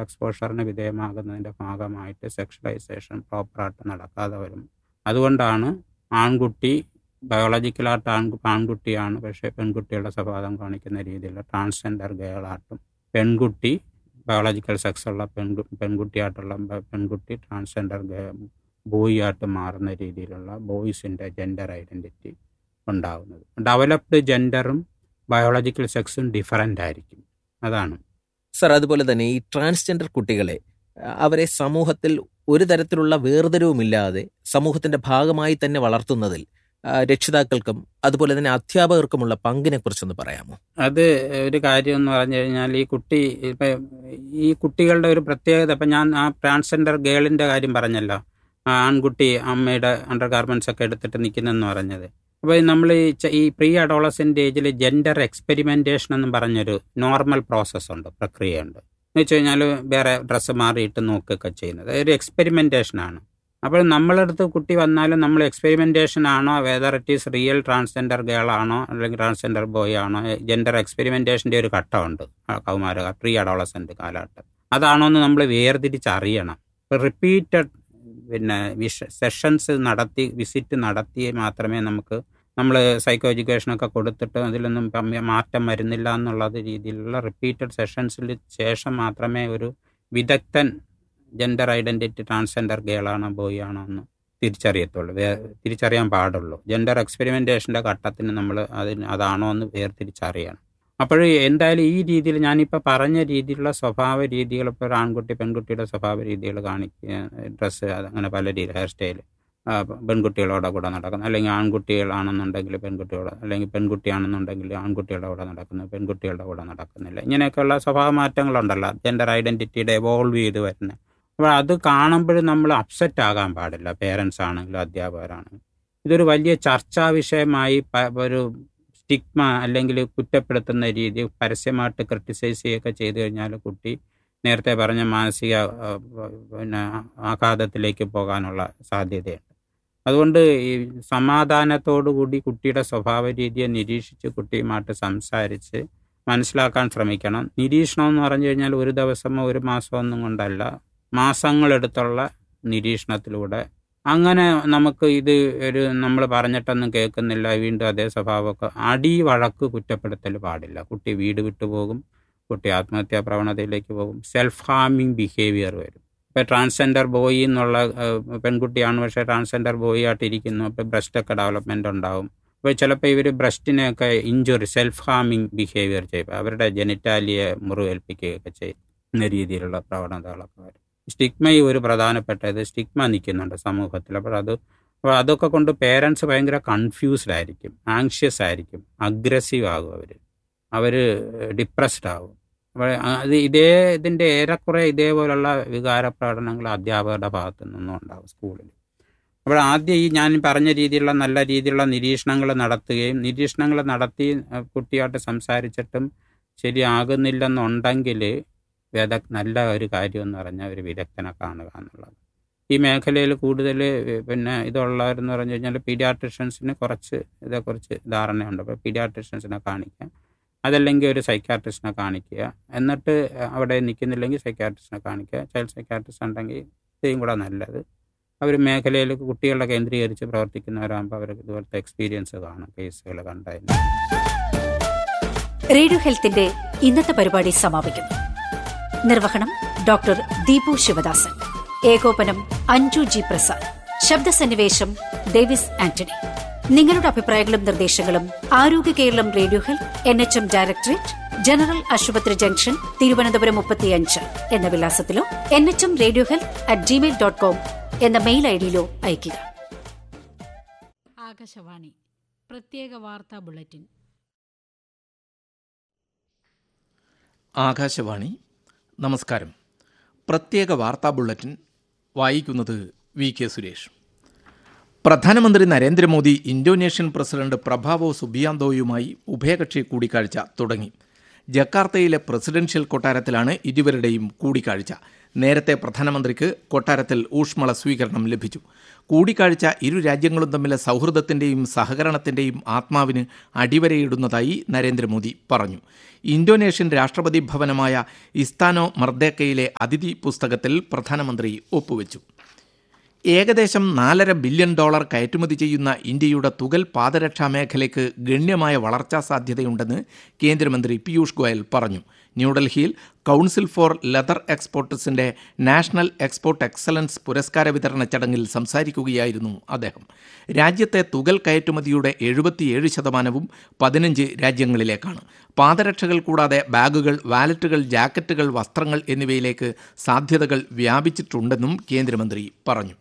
എക്സ്പോഷറിന് വിധേയമാകുന്നതിൻ്റെ ഭാഗമായിട്ട് സെക്ഷലൈസേഷൻ പ്രോപ്പറായിട്ട് നടക്കാതെ വരും അതുകൊണ്ടാണ് ആൺകുട്ടി ബയോളജിക്കലായിട്ട് ആൺ ആൺകുട്ടിയാണ് പക്ഷേ പെൺകുട്ടിയുടെ സ്വഭാവം കാണിക്കുന്ന രീതിയിലുള്ള ട്രാൻസ്ജെൻഡർ ഗേളായിട്ടും പെൺകുട്ടി ബയോളജിക്കൽ സെക്സ് ഉള്ള പെൺകു പെൺകുട്ടിയായിട്ടുള്ള ബ- പെൺകുട്ടി ട്രാൻസ്ജെൻഡർ ബോയ് ആയിട്ട് മാറുന്ന രീതിയിലുള്ള ബോയ്സിൻ്റെ ജെൻഡർ ഐഡൻറ്റിറ്റി ഉണ്ടാകുന്നത് ഡെവലപ്ഡ് ജെൻഡറും ബയോളജിക്കൽ സെക്സും ഡിഫറൻ്റ് ആയിരിക്കും അതാണ് സർ അതുപോലെ തന്നെ ഈ ട്രാൻസ്ജെൻഡർ കുട്ടികളെ അഹ് അവരെ സമൂഹത്തിൽ ഒരു തരത്തിലുള്ള വേർതിരിവുമില്ലാതെ സമൂഹത്തിന്റെ ഭാഗമായി തന്നെ വളർത്തുന്നതിൽ ആ, രക്ഷിതാക്കൾക്കും അതുപോലെ തന്നെ അധ്യാപകർക്കുമുള്ള പങ്കിനെ കുറിച്ചൊന്ന് പറയാമോ അത് ഒരു കാര്യം എന്ന് പറഞ്ഞു കഴിഞ്ഞാൽ ഈ കുട്ടി ഇപ്പം ഈ കുട്ടികളുടെ ഒരു പ്രത്യേകത ഇപ്പം ഞാൻ ആ ട്രാൻസ്ജെൻഡർ ഗേളിൻ്റെ കാര്യം പറഞ്ഞല്ലോ ആ ആൺകുട്ടി അമ്മയുടെ അണ്ടർ ഗാർമെൻറ്റ്സ് ഒക്കെ എടുത്തിട്ട് നിൽക്കുന്നെന്ന് പറഞ്ഞത് അപ്പോൾ നമ്മൾ ഈ ച- ഈ പ്രീ അഡോളസെൻ്റ് ഏജിൽ ജെൻഡർ എക്സ്പെരിമെൻറ്റേഷൻ എന്ന് പറഞ്ഞൊരു നോർമൽ പ്രോസസ്സ് ഉണ്ട് പ്രക്രിയയുണ്ട് എന്ന് വെച്ച് കഴിഞ്ഞാൽ വേറെ ഡ്രസ്സ് മാറിയിട്ട് നോക്കുകയൊക്കെ ചെയ്യുന്നത് ഒരു എക്സ്പെരിമെൻറ്റേഷനാണ് അപ്പോൾ നമ്മളടുത്ത് കുട്ടി വന്നാലും നമ്മൾ എക്സ്പെരിമെൻറ്റേഷൻ ആണോ whether it is real transgender girl ആണോ അല്ലെങ്കിൽ ട്രാൻസ്ജെൻഡർ ബോയ് ആണോ ജെൻഡർ എക്സ്പെരിമെൻറ്റേഷൻ്റെ ഒരു ഘട്ടമുണ്ട് ആ കൗമാര പ്രീ അഡോളസെൻ്റ് കാലഘട്ടം അതാണോ എന്ന് നമ്മൾ വേർതിരിച്ചറിയണം റിപ്പീറ്റഡ് പിന്നെ വിഷ സെഷൻസ് നടത്തി വിസിറ്റ് നടത്തി മാത്രമേ നമുക്ക് നമ്മൾ സൈക്കോ എഡ്യൂക്കേഷനൊക്കെ കൊടുത്തിട്ട് അതിലൊന്നും ഇപ്പം മാറ്റം വരുന്നില്ല എന്നുള്ളത് രീതിയിലുള്ള റിപ്പീറ്റഡ് സെഷൻസിൽ ശേഷം മാത്രമേ ഒരു വിദഗ്ധൻ ജെൻഡർ ഐഡൻറ്റിറ്റി ട്രാൻസ്ജെൻഡർ ഗേളാണോ ബോയ് ആണോ എന്ന് തിരിച്ചറിയത്തുള്ളൂ വേ തിരിച്ചറിയാൻ പാടുള്ളൂ ജെൻഡർ എക്സ്പെരിമെൻറ്റേഷൻ്റെ ഘട്ടത്തിന് നമ്മൾ അതിന് അതാണോ എന്ന് വേർതിരിച്ചറിയണം അപ്പോൾ എന്തായാലും ഈ രീതിയിൽ ഞാനിപ്പോൾ പറഞ്ഞ രീതിയിലുള്ള സ്വഭാവ രീതികൾ ഇപ്പോൾ ഒരു ആൺകുട്ടി പെൺകുട്ടിയുടെ സ്വഭാവ രീതികൾ കാണിക്കുക ഡ്രസ്സ് അങ്ങനെ പല രീതി ഹെയർ സ്റ്റൈൽ പെൺകുട്ടികളോടെ കൂടെ നടക്കുന്നത് അല്ലെങ്കിൽ ആൺകുട്ടികളാണെന്നുണ്ടെങ്കിൽ പെൺകുട്ടികളോട് അല്ലെങ്കിൽ പെൺകുട്ടിയാണെന്നുണ്ടെങ്കിൽ ആൺകുട്ടികളുടെ കൂടെ നടക്കുന്നു പെൺകുട്ടികളുടെ കൂടെ നടക്കുന്നില്ല ഇങ്ങനെയൊക്കെയുള്ള സ്വഭാവ മാറ്റങ്ങളുണ്ടല്ലോ ജെൻഡർ ഐഡൻറ്റിറ്റിയുടെ എവോൾവ് ചെയ്ത് വരുന്നത് അപ്പോൾ അത് കാണുമ്പോഴും നമ്മൾ അപ്സെറ്റ് ആകാൻ പാടില്ല പേരൻസ് ആണെങ്കിലും അധ്യാപകരാണെങ്കിലും ഇതൊരു വലിയ ചർച്ചാ വിഷയമായി പ- ഒരു സ്റ്റിഗ്മ അല്ലെങ്കിൽ കുറ്റപ്പെടുത്തുന്ന രീതി പരസ്യമായിട്ട് ക്രിട്ടിസൈസ് ചെയ്യുകയൊക്കെ ചെയ്തു കഴിഞ്ഞാൽ കുട്ടി നേരത്തെ പറഞ്ഞ മാനസിക ആ, പിന്നെ ആഘാതത്തിലേക്ക് പോകാനുള്ള സാധ്യതയുണ്ട് അതുകൊണ്ട് ഈ സമാധാനത്തോടുകൂടി കുട്ടിയുടെ സ്വഭാവ രീതിയെ നിരീക്ഷിച്ച് കുട്ടിയുമായിട്ട് സംസാരിച്ച് മനസ്സിലാക്കാൻ ശ്രമിക്കണം നിരീക്ഷണം എന്ന് പറഞ്ഞു കഴിഞ്ഞാൽ ഒരു ദിവസമോ ഒരു മാസമോ ഒന്നും കൊണ്ടല്ല മാസങ്ങളെടുത്തുള്ള നിരീക്ഷണത്തിലൂടെ അങ്ങനെ നമുക്ക് ഇത് ഒരു നമ്മൾ പറഞ്ഞിട്ടൊന്നും കേൾക്കുന്നില്ല വീണ്ടും അതേ സ്വഭാവമൊക്കെ അടി വഴക്ക് കുറ്റപ്പെടുത്തൽ പാടില്ല കുട്ടി വീട് വിട്ടു പോകും കുട്ടി ആത്മഹത്യാ പ്രവണതയിലേക്ക് പോകും സെൽഫ് ഹാമിങ് ബിഹേവിയർ വരും ഇപ്പോൾ ട്രാൻസ്ജെൻഡർ ബോയ് എന്നുള്ള ഏഹ്, പെൺകുട്ടിയാണ് പക്ഷേ ട്രാൻസ്ജെൻഡർ ബോയ് ആയിട്ടിരിക്കുന്നു അപ്പോൾ ബ്രസ്റ്റൊക്കെ ഡെവലപ്മെൻ്റ് ഉണ്ടാവും അപ്പോൾ ചിലപ്പോൾ ഇവർ ബ്രസ്റ്റിനെയൊക്കെ ഇഞ്ചുറി സെൽഫ് ഹാമിങ് ബിഹേവിയർ ചെയ്യും അവരുടെ ജെനിറ്റാലിയെ മുറിവേൽപ്പിക്കുകയൊക്കെ ചെയ്യുന്ന രീതിയിലുള്ള പ്രവണതകളൊക്കെ വരും സ്റ്റിഗ്മയും ഒരു പ്രധാനപ്പെട്ടത് സ്റ്റിഗ്മ നിൽക്കുന്നുണ്ട് സമൂഹത്തിൽ അപ്പോൾ അത് അപ്പോൾ അതൊക്കെ കൊണ്ട് പേരൻസ് ഭയങ്കര കൺഫ്യൂസ്ഡ് ആയിരിക്കും ആങ്ഷ്യസ് ആയിരിക്കും അഗ്രസീവ് ആകും അവർ അവർ ഡിപ്രസ്ഡ് ആകും അപ്പോൾ അത് ഇതേ ഇതിൻ്റെ ഏറെക്കുറെ ഇതേപോലുള്ള വികാര പ്രകടനങ്ങൾ അധ്യാപകരുടെ ഭാഗത്തു നിന്നും ഉണ്ടാകും സ്കൂളിൽ അപ്പോൾ ആദ്യം ഈ ഞാൻ പറഞ്ഞ രീതിയിലുള്ള നല്ല രീതിയിലുള്ള നിരീക്ഷണങ്ങൾ നടത്തുകയും നിരീക്ഷണങ്ങൾ നടത്തി അഹ് കുട്ടിയായിട്ട് സംസാരിച്ചിട്ടും ശരിയാകുന്നില്ലെന്നുണ്ടെങ്കിൽ വിദ നല്ല ഒരു കാര്യം എന്ന് പറഞ്ഞാൽ ഒരു വിദഗ്ധനെ കാണുക എന്നുള്ളത് ഈ മേഖലയിൽ കൂടുതൽ പിന്നെ ഇതുള്ളവരെന്ന് പറഞ്ഞു കഴിഞ്ഞാൽ പീഡിയാട്രിഷ്യൻസിന് കുറച്ച് ഇതേക്കുറിച്ച് ധാരണയുണ്ട് അപ്പോൾ പീഡിയാട്രിഷ്യൻസിനെ കാണിക്കാം അതല്ലെങ്കിൽ ഒരു സൈക്കാട്രിസ്റ്റിനെ കാണിക്കുക എന്നിട്ട് അവിടെ നിൽക്കുന്നില്ലെങ്കിൽ സൈക്കാട്രിസ്റ്റിനെ കാണിക്കുക ചൈൽഡ് സൈക്കാട്രിസ്റ്റ് ഉണ്ടെങ്കിൽ ഇതേയും കൂടെ നല്ലത് അവർ മേഖലയിൽ കുട്ടികളെ കേന്ദ്രീകരിച്ച് പ്രവർത്തിക്കുന്നവരാകുമ്പോൾ അവർക്ക് ഇതുപോലത്തെ എക്സ്പീരിയൻസ് കാണും കേസുകൾ കണ്ടതിന് റേഡിയോ ഹെൽത്തിന്റെ ഇന്നത്തെ പരിപാടി സമാപിക്കുന്നു നിർവഹണം ഡോക്ടർ ദീപു ശിവദാസൻ ഏകോപനം അഞ്ജു ജി പ്രസാദ് ശബ്ദസന്നിവേശം ഡേവിസ് ആന്റണി നിങ്ങളുടെ അഭിപ്രായങ്ങളും നിർദ്ദേശങ്ങളും Arogya Keralam radio health N H M directorate general ആശുപത്രി ജംഗ്ഷൻ തിരുവനന്തപുരം മുപ്പത്തിയഞ്ച് എന്ന വിലാസത്തിലോ N H M radio health at Gmail dot com എന്ന മെയിൽ ഐഡിയിലോ അയയ്ക്കുക ആകാശവാണി പ്രത്യേക വാർത്താ ബുള്ളറ്റിൻ ആകാശവാണി നമസ്കാരം പ്രത്യേക വാർത്താ ബുള്ളറ്റിൻ വായിക്കുന്നത് വി കെ സുരേഷ് പ്രധാനമന്ത്രി നരേന്ദ്രമോദി ഇന്തോനേഷ്യൻ പ്രസിഡന്റ് പ്രഭാവോ സുബിയാന്തോയുമായി ഉഭയകക്ഷി കൂടിക്കാഴ്ച തുടങ്ങി ജക്കാർത്തയിലെ പ്രസിഡൻഷ്യൽ കൊട്ടാരത്തിലാണ് ഇരുവരുടെയും കൂടിക്കാഴ്ച നേരത്തെ പ്രധാനമന്ത്രിക്ക് കൊട്ടാരത്തിൽ ഊഷ്മള സ്വീകരണം ലഭിച്ചു കൂടിക്കാഴ്ച ഇരു രാജ്യങ്ങളും തമ്മിലെ സൗഹൃദത്തിൻ്റെയും സഹകരണത്തിൻ്റെയും ആത്മാവിന് അടിവരയിടുന്നതായി നരേന്ദ്രമോദി പറഞ്ഞു ഇന്തോനേഷ്യൻ രാഷ്ട്രപതി ഭവനമായ ഇസ്താനോ മർദ്ദേക്കയിലെ അതിഥി പുസ്തകത്തിൽ പ്രധാനമന്ത്രി ഒപ്പുവെച്ചു ഏകദേശം നാലര ബില്യൺ ഡോളർ കയറ്റുമതി ചെയ്യുന്ന ഇന്ത്യയുടെ തുകൽ പാദരക്ഷാ മേഖലയ്ക്ക് ഗണ്യമായ വളർച്ചാ സാധ്യതയുണ്ടെന്ന് കേന്ദ്രമന്ത്രി പീയൂഷ് ഗോയൽ പറഞ്ഞു ന്യൂഡൽഹിയിൽ കൗൺസിൽ ഫോർ ലെതർ എക്സ്പോർട്ടേഴ്സിന്റെ നാഷണൽ എക്സ്പോർട്ട് എക്സലൻസ് പുരസ്കാര വിതരണ ചടങ്ങിൽ സംസാരിക്കുകയായിരുന്നു അദ്ദേഹം രാജ്യത്തെ തുകൽ കയറ്റുമതിയുടെ എഴുപത്തിയേഴ് ശതമാനവും പതിനഞ്ച് രാജ്യങ്ങളിലേക്കാണ് പാദരക്ഷകൾ കൂടാതെ ബാഗുകൾ വാലറ്റുകൾ ജാക്കറ്റുകൾ വസ്ത്രങ്ങൾ എന്നിവയിലേക്ക് സാധ്യതകൾ വ്യാപിച്ചിട്ടുണ്ടെന്നും കേന്ദ്രമന്ത്രി പറഞ്ഞു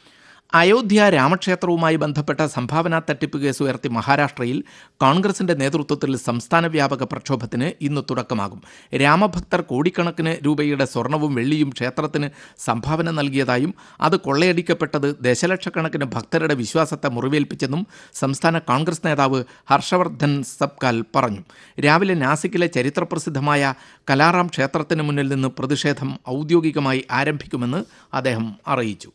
അയോധ്യ രാമക്ഷേത്രവുമായി ബന്ധപ്പെട്ട സംഭാവനാ തട്ടിപ്പ് കേസ് ഉയർത്തി മഹാരാഷ്ട്രയിൽ കോൺഗ്രസിന്റെ നേതൃത്വത്തിൽ സംസ്ഥാന വ്യാപക പ്രക്ഷോഭത്തിന് ഇന്ന് തുടക്കമാകും രാമഭക്തർ കോടിക്കണക്കിന് രൂപയുടെ സ്വർണവും വെള്ളിയും ക്ഷേത്രത്തിന് സംഭാവന നൽകിയതായും അത് കൊള്ളയടിക്കപ്പെട്ടത് ദശലക്ഷക്കണക്കിന് ഭക്തരുടെ വിശ്വാസത്തെ മുറിവേൽപ്പിച്ചെന്നും സംസ്ഥാന കോൺഗ്രസ് നേതാവ് ഹർഷവർദ്ധൻ സബ്കാൽ പറഞ്ഞു രാവിലെ നാസിക്കിലെ ചരിത്രപ്രസിദ്ധമായ കലാറാം ക്ഷേത്രത്തിന് മുന്നിൽ നിന്ന് പ്രതിഷേധം ഔദ്യോഗികമായി ആരംഭിക്കുമെന്ന് അദ്ദേഹം അറിയിച്ചു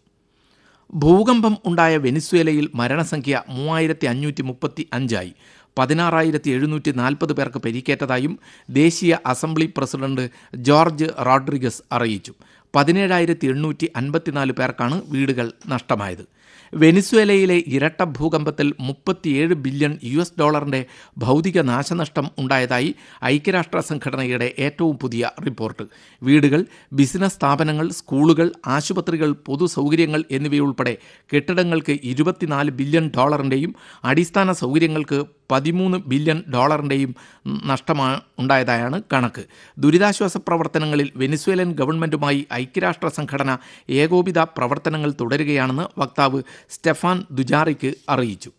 ഭൂകമ്പം ഉണ്ടായ വെനിസ്വേലയിൽ മരണസംഖ്യ മൂവായിരത്തി അഞ്ഞൂറ്റി മുപ്പത്തി അഞ്ചായി പതിനാറായിരത്തി എഴുന്നൂറ്റി നാൽപ്പത് പേർക്ക് പരിക്കേറ്റതായും ദേശീയ അസംബ്ലി പ്രസിഡന്റ് ജോർജ് റോഡ്രിഗസ് അറിയിച്ചു പതിനേഴായിരത്തി എണ്ണൂറ്റി അൻപത്തിനാല് പേർക്കാണ് വീടുകൾ നഷ്ടമായത് വെനിസ്വേലയിലെ ഇരട്ട ഭൂകമ്പത്തിൽ മുപ്പത്തിയേഴ് ബില്യൺ യു എസ് ഡോളറിന്റെ ഭൗതിക നാശനഷ്ടം ഉണ്ടായതായി ഐക്യരാഷ്ട്ര സംഘടനയുടെ ഏറ്റവും പുതിയ റിപ്പോർട്ട് വീടുകൾ ബിസിനസ് സ്ഥാപനങ്ങൾ സ്കൂളുകൾ ആശുപത്രികൾ പൊതു സൗകര്യങ്ങൾ എന്നിവയുൾപ്പെടെ കെട്ടിടങ്ങൾക്ക് ഇരുപത്തിനാല് ബില്യൺ ഡോളറിൻ്റെയും അടിസ്ഥാന സൗകര്യങ്ങൾക്ക് പതിമൂന്ന് ബില്യൺ ഡോളറിൻ്റെയും നഷ്ടമാണ് ഉണ്ടായതായാണ് കണക്ക് ദുരിതാശ്വാസ പ്രവർത്തനങ്ങളിൽ വെനിസ്വേലൻ ഗവൺമെൻറ്റുമായി ഐക്യരാഷ്ട്ര സംഘടന ഏകോപിത പ്രവർത്തനങ്ങൾ തുടരുകയാണെന്ന് വക്താവ് സ്റ്റെഫാൻ ദുജാറിക്ക് അറിയിച്ചു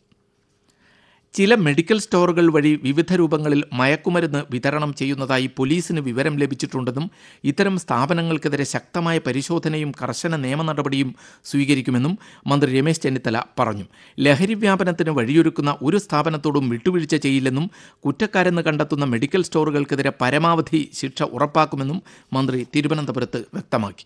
ചില മെഡിക്കൽ സ്റ്റോറുകൾ വഴി വിവിധ രൂപങ്ങളിൽ മയക്കുമരുന്ന് വിതരണം ചെയ്യുന്നതായി പോലീസിന് വിവരം ലഭിച്ചിട്ടുണ്ടെന്നും ഇത്തരം സ്ഥാപനങ്ങൾക്കെതിരെ ശക്തമായ പരിശോധനയും കർശന നിയമ നടപടിയും സ്വീകരിക്കുമെന്നും മന്ത്രി രമേശ് ചെന്നിത്തല പറഞ്ഞു ലഹരി വ്യാപനത്തിന് വഴിയൊരുക്കുന്ന ഒരു സ്ഥാപനത്തോടും വിട്ടുവീഴ്ച ചെയ്യില്ലെന്നും കുറ്റക്കാരെന്ന് കണ്ടെത്തുന്ന മെഡിക്കൽ സ്റ്റോറുകൾക്കെതിരെ പരമാവധി ശിക്ഷ ഉറപ്പാക്കുമെന്നും മന്ത്രി തിരുവനന്തപുരത്ത് വ്യക്തമാക്കി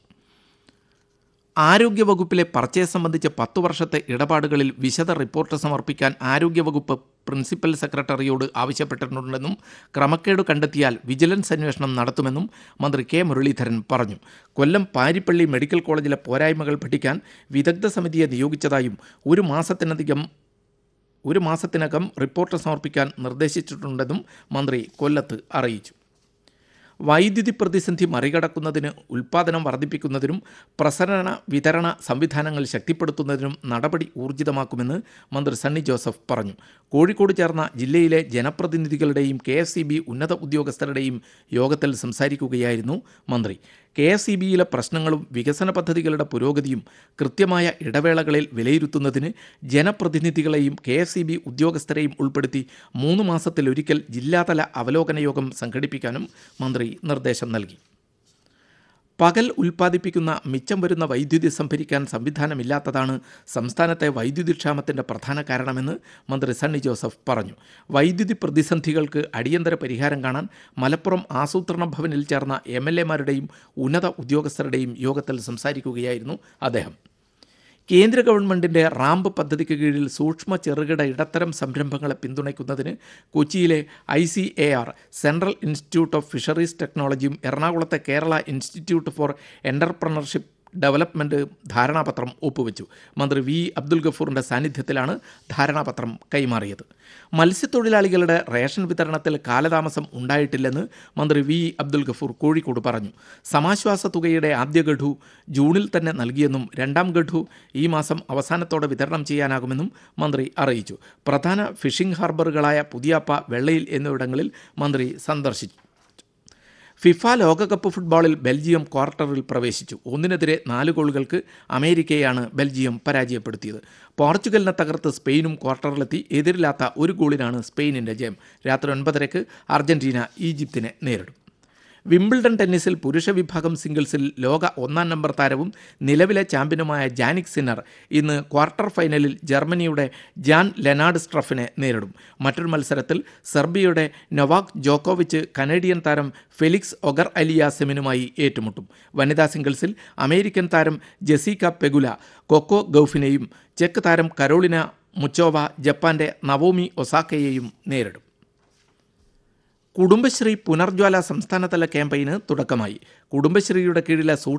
ആരോഗ്യവകുപ്പിലെ പർച്ചേസ് സംബന്ധിച്ച് പത്തു വർഷത്തെ ഇടപാടുകളിൽ വിശദ റിപ്പോർട്ട് സമർപ്പിക്കാൻ ആരോഗ്യവകുപ്പ് പ്രിൻസിപ്പൽ സെക്രട്ടറിയോട് ആവശ്യപ്പെട്ടിട്ടുണ്ടെന്നും ക്രമക്കേട് കണ്ടെത്തിയാൽ വിജിലൻസ് അന്വേഷണം നടത്തുമെന്നും മന്ത്രി കെ മുരളീധരൻ പറഞ്ഞു കൊല്ലം പാരിപ്പള്ളി മെഡിക്കൽ കോളേജിലെ പോരായ്മകൾ പഠിക്കാൻ വിദഗ്ധ സമിതിയെ നിയോഗിച്ചതായും ഒരു മാസത്തിനധികം ഒരു മാസത്തിനകം റിപ്പോർട്ട് സമർപ്പിക്കാൻ നിർദ്ദേശിച്ചിട്ടുണ്ടെന്നും മന്ത്രി കൊല്ലത്ത് അറിയിച്ചു വൈദ്യുതി പ്രതിസന്ധി മറികടക്കുന്നതിന് ഉൽപ്പാദനം വർദ്ധിപ്പിക്കുന്നതിനും പ്രസരണ വിതരണ സംവിധാനങ്ങൾ ശക്തിപ്പെടുത്തുന്നതിനും നടപടി ഊർജിതമാക്കുമെന്ന് മന്ത്രി സണ്ണി ജോസഫ് പറഞ്ഞു കോഴിക്കോട് ചേർന്ന ജില്ലയിലെ ജനപ്രതിനിധികളുടെയും കെ ഉന്നത ഉദ്യോഗസ്ഥരുടെയും യോഗത്തിൽ സംസാരിക്കുകയായിരുന്നു മന്ത്രി കെ എസ് സി ബിയിലെ പ്രശ്നങ്ങളും വികസന പദ്ധതികളുടെ പുരോഗതിയും കൃത്യമായ ഇടവേളകളിൽ വിലയിരുത്തുന്നതിന് ജനപ്രതിനിധികളെയും കെ എസ് സി ബി ഉദ്യോഗസ്ഥരെയും ഉൾപ്പെടുത്തി മൂന്ന് മാസത്തിലൊരിക്കൽ ജില്ലാതല അവലോകന യോഗം സംഘടിപ്പിക്കാനും മന്ത്രി നിർദ്ദേശം നൽകി പകൽ ഉൽപ്പാദിപ്പിക്കുന്ന മിച്ചം വരുന്ന വൈദ്യുതി സംഭരിക്കാൻ സംവിധാനമില്ലാത്തതാണ് സംസ്ഥാനത്തെ വൈദ്യുതി ക്ഷാമത്തിൻ്റെ പ്രധാന കാരണമെന്ന് മന്ത്രി സണ്ണി ജോസഫ് പറഞ്ഞു വൈദ്യുതി പ്രതിസന്ധികൾക്ക് അടിയന്തര പരിഹാരം കാണാൻ മലപ്പുറം ആസൂത്രണ ഭവനിൽ ചേർന്ന എം എൽ എമാരുടെയും ഉന്നത ഉദ്യോഗസ്ഥരുടെയും യോഗത്തിൽ സംസാരിക്കുകയായിരുന്നു അദ്ദേഹം കേന്ദ്ര ഗവൺമെൻറ്റിൻ്റെ റാമ്പ് പദ്ധതിക്ക് കീഴിൽ സൂക്ഷ്മ ചെറുകിട ഇടത്തരം സംരംഭങ്ങളെ പിന്തുണയ്ക്കുന്നതിന് കൊച്ചിയിലെ I C A R Central Institute of Fisheries ടെക്നോളജിയും എറണാകുളത്തെ Kerala Institute for Entrepreneurship Development ധാരണാപത്രം ഒപ്പുവെച്ചു മന്ത്രി വി അബ്ദുൽ ഗഫൂറിൻ്റെ സാന്നിധ്യത്തിലാണ് ധാരണാപത്രം കൈമാറിയത് മത്സ്യത്തൊഴിലാളികളുടെ റേഷൻ വിതരണത്തിൽ കാലതാമസം ഉണ്ടായിട്ടില്ലെന്ന് മന്ത്രി വി അബ്ദുൽ ഗഫൂർ കോഴിക്കോട് പറഞ്ഞു സമാശ്വാസ തുകയുടെ ആദ്യ ഗഡു ജൂണിൽ തന്നെ നൽകിയെന്നും രണ്ടാം ഗഡു ഈ മാസം അവസാനത്തോടെ വിതരണം ചെയ്യാനാകുമെന്നും മന്ത്രി അറിയിച്ചു പ്രധാന ഫിഷിംഗ് ഹാർബറുകളായ പുതിയാപ്പ വെള്ളയിൽ എന്നിവിടങ്ങളിൽ മന്ത്രി സന്ദർശിച്ചു ഫിഫ ലോകകപ്പ് ഫുട്ബോളിൽ ബെൽജിയം ക്വാർട്ടറിൽ പ്രവേശിച്ചു ഒന്നിനെതിരെ നാല് ഗോളുകൾക്ക് അമേരിക്കയെയാണ് ബെൽജിയം പരാജയപ്പെടുത്തിയത് പോർച്ചുഗലിനെ തകർത്ത് സ്പെയിനും ക്വാർട്ടറിലെത്തി എതിരില്ലാത്ത ഒരു ഗോളിനാണ് സ്പെയിനിൻ്റെ ജയം രാത്രി ഒൻപതരയ്ക്ക് അർജന്റീന ഈജിപ്തിനെ നേരിടും വിംബിൾഡൺ ടെന്നീസിൽ പുരുഷ വിഭാഗം സിംഗിൾസിൽ ലോക ഒന്നാം നമ്പർ താരവും നിലവിലെ ചാമ്പ്യനുമായ ജാനിക് സിന്നർ ഇന്ന് ക്വാർട്ടർ ഫൈനലിൽ ജർമ്മനിയുടെ ജാൻ ലെനാർഡ് സ്ട്രഫിനെ നേരിടും മറ്റൊരു മത്സരത്തിൽ സെർബിയയുടെ നൊവാക് ജോക്കോവിച്ച് കനേഡിയൻ താരം ഫെലിക്സ് ഒഗർ അലിയാസെമിനുമായി ഏറ്റുമുട്ടും വനിതാ സിംഗിൾസിൽ അമേരിക്കൻ താരം ജെസിക്ക പെഗുല കൊക്കോ ഗൌഫിനെയും ചെക്ക് താരം കരോളിന മുച്ചോവ ജപ്പാന്റെ നവോമി ഒസാക്കയെയും നേരിടും കുടുംബശ്രീ പുനർജ്വാല സംസ്ഥാനതല ക്യാമ്പയിന് തുടക്കമായി കുടുംബശ്രീയുടെ കീഴിലെ സൂക്ഷ്മ